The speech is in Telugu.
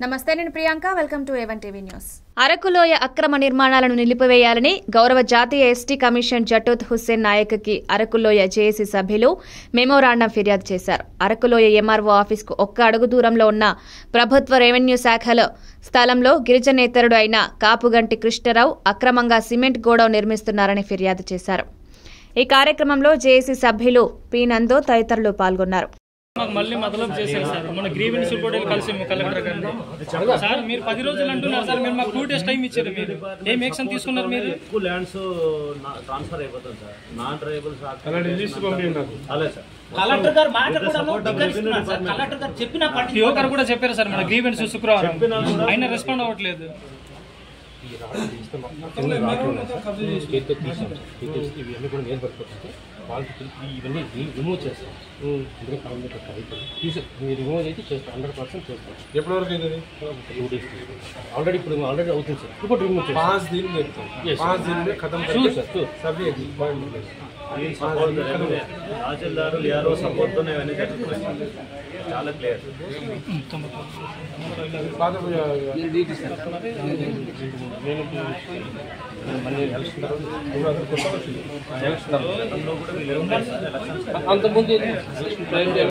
నమస్తే నేను Priyanka welcome to A one TV news Arakuloya అక్రమ నిర్మాణాలను నిలిపివేయాలని గౌరవ జాతీయ ఎస్టీ కమిషన్ జటూత్ హుస్సేన్ నాయక్కి అరకులోయ జేఏసీ సభ్యులు మెమోరాండం ఫిర్యాదు చేశారు అరకులోయ ఎంఆర్ఓ ఆఫీస్కు ఒక్క అడుగు దూరంలో ఉన్న ప్రభుత్వ రెవెన్యూ శాఖలో స్థలంలో గిరిజనేతరుడు అయిన కాపుగంటి కృష్ణరావు అక్రమంగా సిమెంట్ గోడౌన్ నిర్మిస్తున్నారని ఫిర్యాదు చేశారు ఈ కార్యక్రమంలో జేఏసీ సభ్యులు పి నందో తదితరులు పాల్గొన్నారు మాకు మళ్ళీ మొదలపు చేశారు సార్ మన గ్రీవెన్స్ కూడా వెళ్ళి కలిసి కలెక్టర్ గారిని సార్ మీరు పది రోజులు అంటున్నారు సార్ మీరు మాకు టూ డేస్ టైం ఇచ్చారు మీరు ఏం యాక్షన్ తీసుకున్నారు మీరు ఎక్కువ ల్యాండ్స్ ట్రాన్స్ఫర్ అయిపోతుంది సార్ నాన్ ట్రైబల్ అలాంటి లిస్ట్ పంపించండి నాకు అలాగే సార్ కలెక్టర్ గారు మాట కూడా ధిక్కరిస్తున్నారు సార్ కలెక్టర్ గారు చెప్పిన పట్టించుకోరు. పిఓ గారు కూడా చెప్పారు సార్ మన గ్రీవెన్స్ శుక్రవారం అయినా రెస్పాండ్ అవ్వట్లేదు చేతితో తీసాం తీసేసి ఇవన్నీ కూడా నేను పడిపోతుంది వాళ్ళకి తెలిసి ఇవన్నీ రిమూవ్ చేస్తాం అందుకే కాలం అయిపోయింది తీసే మీరు రిమూవ్ అయితే చేస్తాం హండ్రెడ్ పర్సెంట్ చేస్తాం ఎప్పటి వరకు అయింది టూ డేస్ ఆల్రెడీ ఇప్పుడు ఆల్రెడీ అవుతుంది సార్ ఇప్పుడు రిమూవ్ చేస్తాం पाँच दिन में Yes. पाँच दिन में खत्म Sure, करके sir, sure. सभी point में। సపోర్ట్ తహసీల్దారు ఏఆర్ఓ సపోర్ట్తో ఇవన్నీ జరుగుతున్నాయి చాలా క్లియర్ बाद में నేను మళ్ళీ ఎలక్షన్ తర్వాత ఎలక్షన్ తర్వాత అంతకుముందు ఎలక్షన్ టైం